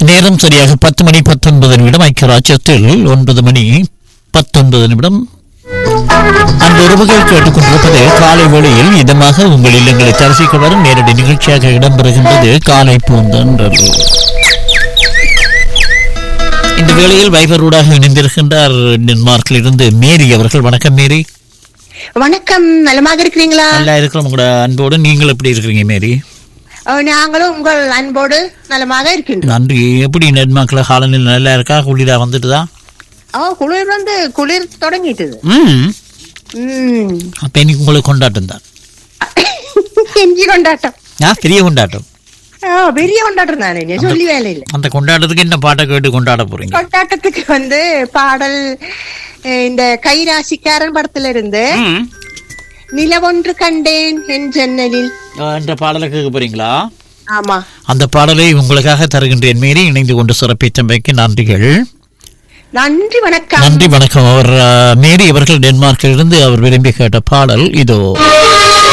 நேரம் சரியாக பத்து மணி பத்தொன்பது நிமிடம் ஐக்கியராஜ்யத்தில் ஒன்பது மணி பத்தொன்பது நிமிடம் அந்த உறவுகள் கேட்டுக்கொண்டிருப்பது காலை வேளையில் இதமாக உங்கள் இல்லங்களை தரிசிக்க வரும் நேரடி நிகழ்ச்சியாக இடம்பெறுகின்றது காலை பூந்தன்றல் இந்த வேளையில் வைபரூடாக இணைந்திருக்கின்றார் டென்மார்க்கில் இருந்து மேரி அவர்கள் வணக்கம் மேரி வணக்கம் நலமாக இருக்கிறீங்களா நல்லா இருக்கிறோம் உங்களோட அன்போடு நீங்கள் எப்படி இருக்கிறீங்க மேரி அஹ், நாங்களும் உங்கள் அன்போடு நலமாக இருக்கின்றோம் நன்றி எப்படி டென்மார்க்கில் காலநிலை நல்லா இருக்கா குளிரா வந்துட்டுதா ஓ குளிர் வந்து குளிர் தொடங்கிட்டது ம் ம். அப்ப இன்னைக்கு உங்களுக்கு கொண்டாட்டம் தான் எஞ்சி கொண்டாட்டம் ஆ பெரிய கொண்டாட்டம் ஆ, பெரிய கொண்டாட்டம் தானே நீ சொல்லி வேலை இல்லை அந்த கொண்டாட்டத்துக்கு என்ன பாட்டை கேட்டு கொண்டாட போறீங்க கொண்டாட்டத்துக்கு வந்து பாடல் அஹ், இந்த கைராசிக்காரன் படத்துல இருந்து நிலவொன்று கண்டேன் என் ஜன்னலில் என்ற பாடலை கேட்க போறீங்களா ஆமா அந்த பாடலை உங்களுக்காக தருகின்றேன் மீறி இணைந்து கொண்டு சிறப்பித்தமைக்கு நன்றிகள் நன்றி வணக்கம் நன்றி வணக்கம் அவர் அஹ், மேரி அவர்கள் டென்மார்க்கில் இருந்து அவர் விரும்பி கேட்ட பாடல் இதோ